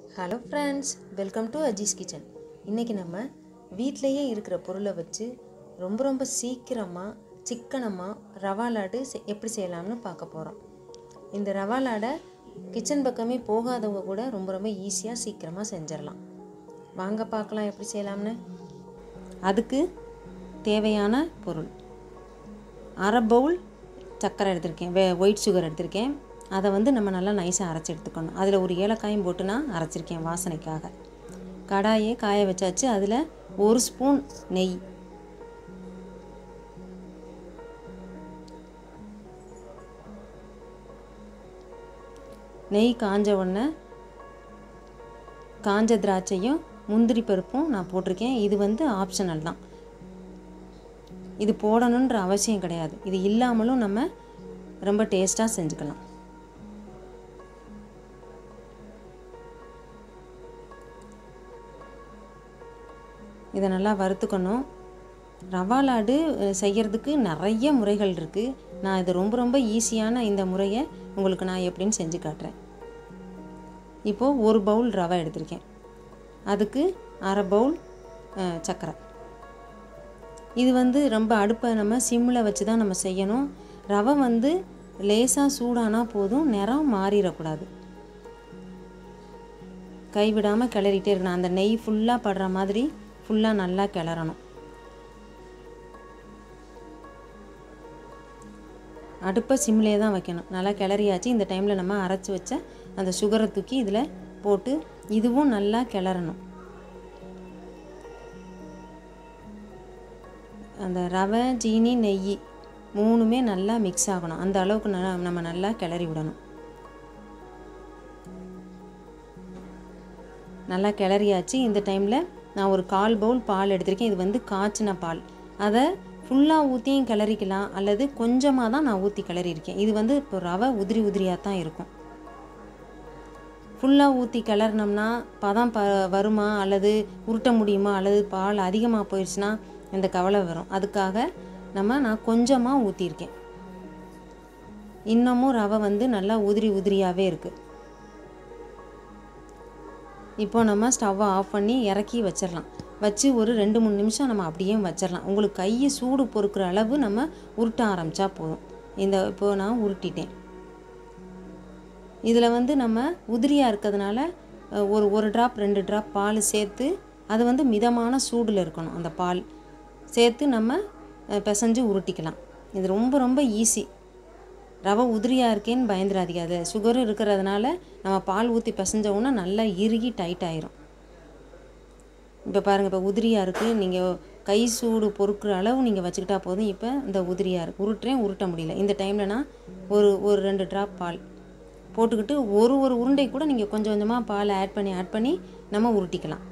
hello friends welcome to Aziz kitchen இன்றைக்கி நம்ம வீட்டிலையே இருக்கிற பொருளை வச்சு ரொம்ப ரொம்ப சீக்கிரமாக சிக்கனமாக ரவா லாடு செ- எப்படி செய்யலாம்னு பார்க்க போகிறோம் இந்த ரவா லாடை கிச்சன் பக்கமே போகாதவங்க கூட ரொம்ப ரொம்ப ஈஸியாக சீக்கிரமாக செஞ்சிடலாம் வாங்க பார்க்கலாம் எப்படி செய்யலாம்னு அதுக்கு தேவையான பொருள் அரை பவுல் சர்க்கரை எடுத்திருக்கேன் வே ஒயிட் சுகர் எடுத்திருக்கேன் அதை வந்து நம்ம நல்லா நைஸாக அரைச்சி எடுத்துக்கணும் அதில் ஒரு ஏலக்காயும் போட்டு நான் அரைச்சிருக்கேன் வாசனைக்காக கடாயை காய வச்சாச்சு அதில் ஒரு ஸ்பூன் நெய் நெய் காஞ்ச உடனே காஞ்ச திராட்சையும் முந்திரி பருப்பும் நான் போட்டிருக்கேன் இது வந்து ஆப்ஷனல் தான் இது போடணுன்ற அவசியம் கிடையாது இது இல்லாமலும் நம்ம ரொம்ப டேஸ்ட்டாக செஞ்சுக்கலாம் இதை நல்லா வறுத்துக்கணும் ரவா லாடு அஹ், செய்யறதுக்கு நிறைய முறைகள் இருக்குது நான் இது ரொம்ப ரொம்ப ஈஸியான இந்த முறையை உங்களுக்கு நான் எப்படின்னு செஞ்சு காட்டுறேன் இப்போது ஒரு பவுல் ரவை எடுத்திருக்கேன் அதுக்கு அரை பவுல் அஹ், சர்க்கரை இது வந்து ரொம்ப அடுப்பை நம்ம சிம்மில் வச்சு தான் நம்ம செய்யணும் ரவை வந்து லேசாக சூடானா போதும் நிறம் மாறிடக்கூடாது கைவிடாமல் கிளறிட்டே இருக்கணும் அந்த நெய் ஃபுல்லாக படுற மாதிரி ஃபுல்லாக நல்லா கிளறணும் அடுப்பை சிம்லே தான் வைக்கணும் நல்லா கிளறியாச்சு இந்த டைமில் நம்ம அரைச்சி வச்ச அந்த சுகரை தூக்கி இதில் போட்டு இதுவும் நல்லா கிளறணும் அந்த ரவை ஜீனி நெய் மூணுமே நல்லா மிக்ஸ் ஆகணும் அந்த அளவுக்கு நல்லா நம்ம நல்லா கிளறி விடணும் நல்லா கிளறியாச்சு இந்த டைமில் நான் ஒரு கால் பவுல் பால் எடுத்திருக்கேன் இது வந்து காய்ச்சின பால் அதை ஃபுல்லாக ஊற்றியும் கிளறிக்கலாம் அல்லது கொஞ்சமாக தான் நான் ஊற்றி கிளறியிருக்கேன் இது வந்து இப்போ ரவை உதிரி உதிரியாக தான் இருக்கும் ஃபுல்லாக ஊற்றி கிளறினோம்னா பதம் ப வருமா அல்லது உருட்ட முடியுமா அல்லது பால் அதிகமாக போயிடுச்சுன்னா இந்த கவலை வரும் அதுக்காக நம்ம நான் கொஞ்சமாக ஊற்றிருக்கேன் இன்னமும் ரவை வந்து நல்லா உதிரி உதிரியாகவே இருக்குது இப்போ நம்ம ஸ்டவ்வை ஆஃப் பண்ணி இறக்கி வச்சிடலாம் வச்சு ஒரு ரெண்டு மூணு நிமிஷம் நம்ம அப்படியே வச்சிடலாம் உங்களுக்கு கையை சூடு பொறுக்கிற அளவு நம்ம உருட்ட ஆரம்பித்தா போதும் இந்த இப்போ நான் உருட்டிட்டேன் இதில் வந்து நம்ம உதிரியாக இருக்கிறதுனால அஹ், ஒரு ஒரு ட்ராப் ரெண்டு ட்ராப் பால் சேர்த்து அது வந்து மிதமான சூடில் இருக்கணும் அந்த பால் சேர்த்து நம்ம அஹ், பிசைஞ்சு உருட்டிக்கலாம் இது ரொம்ப ரொம்ப ஈஸி ரவை உதிரியாக இருக்கேன்னு பயந்துடாதீங்க அது சுகரும் இருக்கிறதுனால நம்ம பால் ஊற்றி பிசைஞ்சோன்னா நல்லா இறுகி டைட் ஆயிரும் இப்போ பாருங்கள் இப்போ உதிரியாக இருக்குது நீங்கள் கை சூடு பொறுக்கிற அளவு நீங்கள் வச்சுக்கிட்டா போதும் இப்போ இந்த உதிரியாக இருக்குது உருட்டுறேன் உருட்ட முடியல இந்த டைமில் நான் ஒரு ஒரு ரெண்டு ட்ராப் பால் போட்டுக்கிட்டு ஒரு ஒரு உருண்டை கூட நீங்கள் கொஞ்சம் கொஞ்சமாக பால் ஆட் பண்ணி ஆட் பண்ணி நம்ம உருட்டிக்கலாம்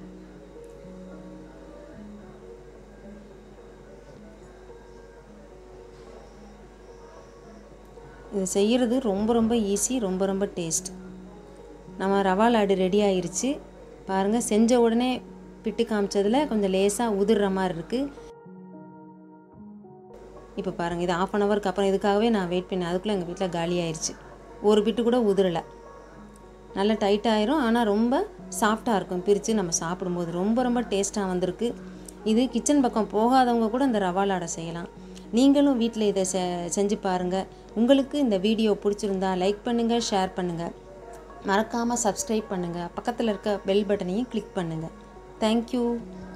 இது செய்கிறது ரொம்ப ரொம்ப ஈஸி ரொம்ப ரொம்ப டேஸ்ட் நம்ம ரவா லாடு ரெடி ஆயிருச்சு பாருங்கள் செஞ்ச உடனே பிட்டு காமிச்சதில் கொஞ்சம் லேசாக உதிர்ற மாதிரி இருக்குது இப்போ பாருங்கள் இது ஆஃப் அன் ஹவருக்கு அப்புறம் இதுக்காகவே நான் வெயிட் பண்ணேன் அதுக்குள்ளே எங்கள் வீட்டில் காலி ஆயிருச்சு ஒரு பிட்டு கூட உதிரலை நல்லா டைட் ஆயிரும் ஆனால் ரொம்ப சாஃப்டாக இருக்கும் பிரித்து நம்ம சாப்பிடும்போது ரொம்ப ரொம்ப டேஸ்ட்டாக வந்திருக்கு இது கிச்சன் பக்கம் போகாதவங்க கூட இந்த ரவா லாடை செய்யலாம் நீங்களும் வீட்டில் இதை செ செஞ்சு பாருங்கள் உங்களுக்கு இந்த வீடியோ பிடிச்சிருந்தா லைக் பண்ணுங்கள் ஷேர் பண்ணுங்கள் மறக்காமல் சப்ஸ்கிரைப் பண்ணுங்கள் பக்கத்தில் இருக்க பெல் பட்டனையும் கிளிக் பண்ணுங்கள் தேங்க்யூ